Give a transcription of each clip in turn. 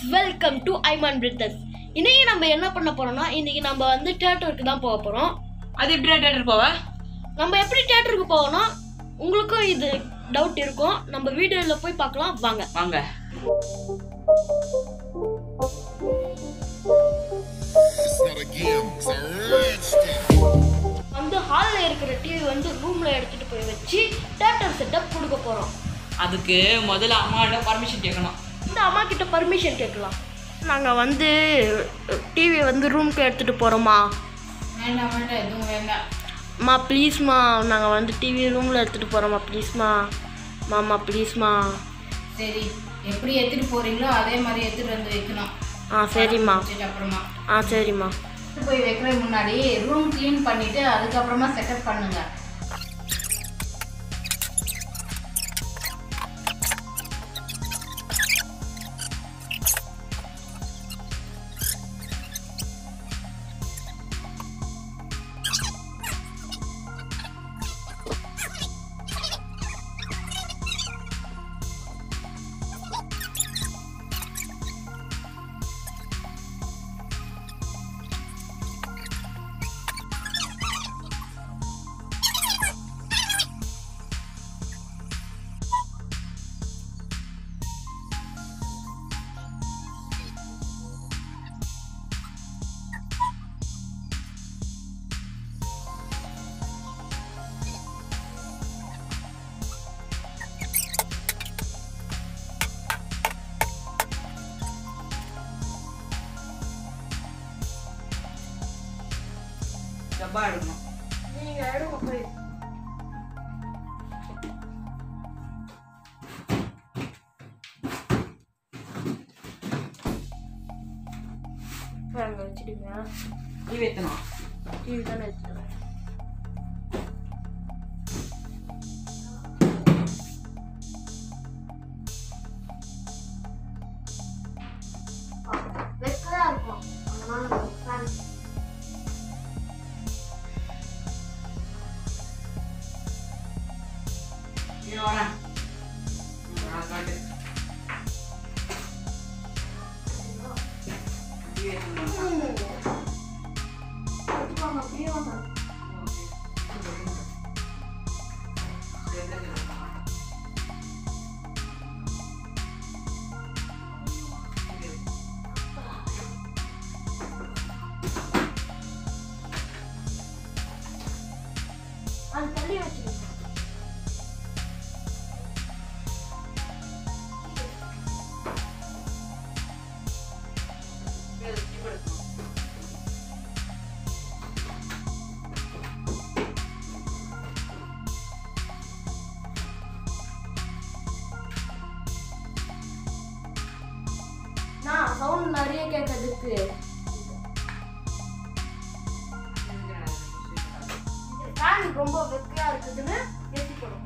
Welcome to ஐமான் brothers இன்னைக்கு நம்ம என்ன பண்ண போறோம்னா இன்னைக்கு நம்ம வந்து தியேட்டருக்கு தான் போக போறோம் அது எப்படி தேட்டர் போவ நம்ம எப்படி தியேட்டருக்கு போவோம்னா உங்களுக்கும் இது டவுட் இருக்கும் நம்ம வீடியோல போய் பார்க்கலாம் வாங்க வாங்க It's not a game, it's a rich thing. வந்து ஹால்ல இருக்கிற டிவி வந்து ரூம்ல எடுத்துட்டு போய் வச்சு தியேட்டர் செட்டப் கொடுக்க போறோம் அதுக்கு முதல்ல அம்மாவோட பர்மிஷன் கேட்கணும் இந்த அம்மா கிட்ட பர்மிஷன் கேட்கலாம் நாங்கள் வந்து டிவி வந்து ரூம்க்கு எடுத்துட்டு போறோமா வேண்டாம் வேண்டாம் எதுவும் வேண்டாம் அம்மா ப்ளீஸ்மா நாங்கள் வந்து டிவி ரூமில் எடுத்துகிட்டு போகிறோம்மா ப்ளீஸ்மா மாமா ப்ளீஸ்மா சரி எப்படி எடுத்துட்டு போறீங்களோ அதே மாதிரி எடுத்துட்டு வந்து வைக்கணும் ஆ சரிம்மா வச்சுட்டு அப்புறமா ஆ சரிம்மா எடுத்துட்டு போய் வைக்கிறதுக்கு முன்னாடி ரூம் க்ளீன் பண்ணிட்டு அதுக்கப்புறமா செட்டப் பண்ணுங்க டப்பா எடுக்கணும் நீங்கள் எடுங்க போய் அங்கே வச்சுடுங்க டிவி ஏற்றணும் டிவி தானே வச்சுடுவேன் வெக்கதாக இருக்கும் அதனால ஃபேன் இது வரேன் ம், நான் காட்டு டிவி ஏற்றணும் அது தள்ளி வச்சுருங்க நான் சவுண்ட் நிறைய கேட்கறதுக்கு ஃபேன் ரொம்ப வெக்கையா இருக்குதுன்னு ஏசி போடணும்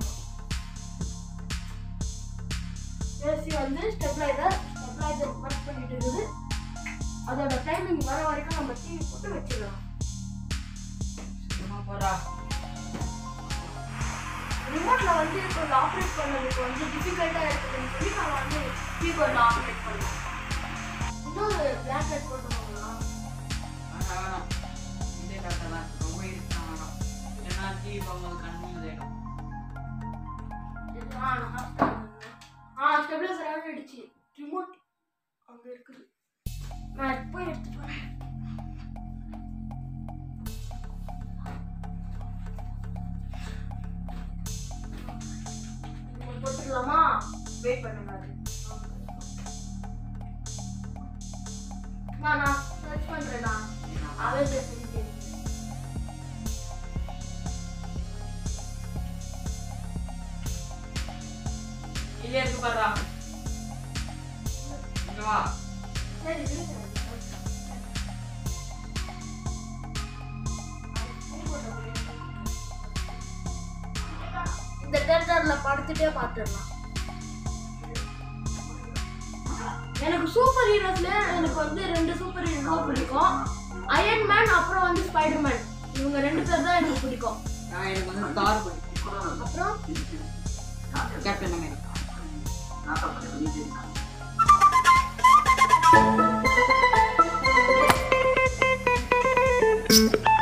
ஏசி வந்து ஸ்டெப்லைசர் ஸ்டெப்லைசர் ஒர்க் பண்ணிட்டு இருக்குது அதோட டைமிங் வர வரைக்கும் நம்ம டிவி போட்டு வச்சிடலாம் போறா ரிமோட்ல வந்து கொஞ்சம் ஆப்ரேட் பண்ணதுக்கு வந்து டிஃபிகல்ட்டா இருக்குதுன்னு சொல்லி நான் வந்து கீபோர்டில் ஆப்ரேட் பண்ணலாம் இன்னொரு பிளாக் லைட் போட்டுக்கோங்களா வேணாம் வேணாம் இதே கரெக்டாக தான் இருக்கு. ரொம்ப இருக்கா வேணாம் இல்லைன்னா டிவி பார்க்கும்போது கண்டினியூ ஆகிடும் ஆ நான் ஆ ஸ்டெபிலைசர் ஆகிடுச்சு ரிமோட் அங்கே இருக்குது நான் போய் எடுத்துட்டு வரேன் remote போட்டுடலாமா வெயிட் பண்ணுங்க அது நான் நான் சர்ச் பண்ணுறேண்ணா அவைலபிள் இல்லையே இருக்கு பாருடா இங்க வா சரி இருங்க. இந்த தேட்டர்ல படுத்துட்டே பார்த்துடலாம் எனக்கு சூப்பர் ஹீரோஸ்ல எனக்கு வந்து ரெண்டு சூப்பர் ஹீரோ பிடிக்கும் அயன் மேன் அப்புறம் வந்து ஸ்பைடர் மேன் இவங்க ரெண்டு பேர் தான் எனக்கு பிடிக்கும் நான் எனக்கு வந்து தார் பிடிக்கும் அப்புறம் கேப்டன் அமெரிக்கா இருக்கு